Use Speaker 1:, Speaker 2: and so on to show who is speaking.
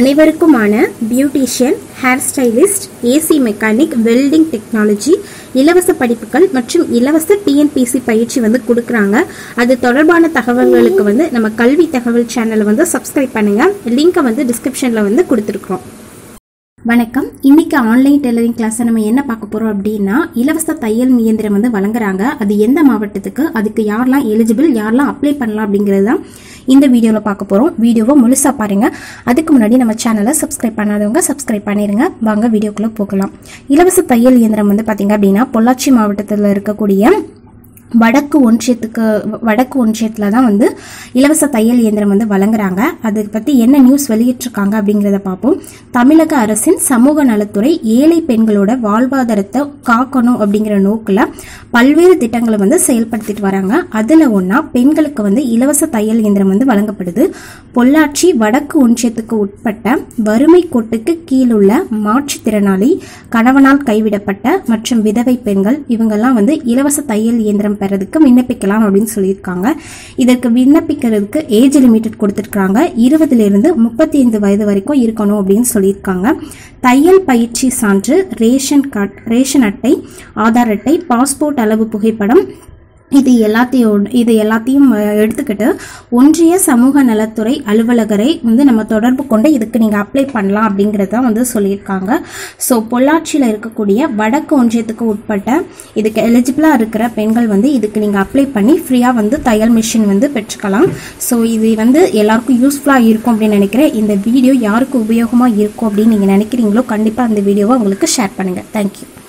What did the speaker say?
Speaker 1: அனைவருக்குமான beautician hair stylist AC mechanic welding technology இலவச படிப்புகள் மற்றும் இலவச டிஎன்பிசி பயிற்சி வந்து கொடுக்குறாங்க அது தொடர்பான தகவல்களுக்கு வந்து நம்ம கல்வி தகவல் சேனலை வந்து சப்ஸ்கிரைப் பண்ணுங்க லிங்கை வந்து டிஸ்கிரிப்ஷனில் வந்து கொடுத்துருக்குறோம் வணக்கம் இன்னைக்கு ஆன்லைன் டெய்லரிங் கிளாஸ் நம்ம என்ன பார்க்க போறோம் அப்படின்னா இலவச தையல் இயந்திரம் வந்து வழங்குறாங்க அது எந்த மாவட்டத்துக்கு அதுக்கு யாரெல்லாம் எலிஜிபிள் யாரெல்லாம் அப்ளை பண்ணலாம் அப்படிங்கிறது தான் இந்த வீடியோவில் பார்க்க போறோம் வீடியோவை முழுசா பாருங்க அதுக்கு முன்னாடி நம்ம சேனலை சப்ஸ்கிரைப் பண்ணாதவங்க சப்ஸ்கிரைப் பண்ணிருங்க வாங்க வீடியோக்குள்ள போகலாம் இலவச தையல் இயந்திரம் வந்து பாத்தீங்க அப்படின்னா பொள்ளாச்சி மாவட்டத்தில் இருக்கக்கூடிய வடக்கு ஒன்றியத்துக்கு வடக்கு ஒன்றியத்தில் தான் வந்து இலவச தையல் இயந்திரம் வந்து வழங்குறாங்க அதை பற்றி என்ன நியூஸ் வெளியிட்டிருக்காங்க அப்படிங்கிறத பார்ப்போம் தமிழக அரசின் சமூக நலத்துறை ஏழை பெண்களோட வாழ்வாதாரத்தை காக்கணும் அப்படிங்கிற நோக்கில் பல்வேறு திட்டங்களை வந்து செயல்படுத்திட்டு வராங்க அதில் ஒன்றா பெண்களுக்கு வந்து இலவச தையல் இயந்திரம் வந்து வழங்கப்படுது பொள்ளாச்சி வடக்கு ஒன்றியத்துக்கு உட்பட்ட வறுமை கோட்டுக்கு கீழுள்ள மாற்றுத்திறனாளி கணவனால் கைவிடப்பட்ட மற்றும் விதவை பெண்கள் இவங்கெல்லாம் வந்து இலவச தையல் இயந்திரம் பெறதுக்கு விண்ணப்பிக்கலாம் அப்படின்னு சொல்லியிருக்காங்க இதற்கு விண்ணப்பிக்கிறதுக்கு ஏஜ் லிமிட்டட் கொடுத்துருக்காங்க இருபதுல இருந்து முப்பத்தி ஐந்து வயது வரைக்கும் இருக்கணும் அப்படின்னு சொல்லியிருக்காங்க தையல் பயிற்சி சான்று ரேஷன் கார்டு ரேஷன் அட்டை ஆதார் அட்டை பாஸ்போர்ட் அளவு புகைப்படம் இது எல்லாத்தையும் இது எல்லாத்தையும் அஹ், எடுத்துக்கிட்டு ஒன்றிய சமூக நலத்துறை அலுவலகரை வந்து நம்ம தொடர்பு கொண்டு இதுக்கு நீங்கள் அப்ளை பண்ணலாம் அப்படிங்கிறத வந்து சொல்லியிருக்காங்க ஸோ பொள்ளாச்சியில் இருக்கக்கூடிய வடக்கு ஒன்றியத்துக்கு உட்பட்ட இதுக்கு எலிஜிபிளாக இருக்கிற பெண்கள் வந்து இதுக்கு நீங்கள் அப்ளை பண்ணி ஃப்ரீயாக வந்து தையல் மிஷின் வந்து பெற்றுக்கலாம் ஸோ இது வந்து எல்லாருக்கும் யூஸ்ஃபுல்லாக இருக்கும் அப்படின்னு நினைக்கிறேன் இந்த வீடியோ யாருக்கு உபயோகமாக இருக்கும் அப்படின்னு நீங்கள் நினைக்கிறீங்களோ கண்டிப்பாக அந்த வீடியோவை உங்களுக்கு ஷேர் பண்ணுங்கள் தேங்க்யூ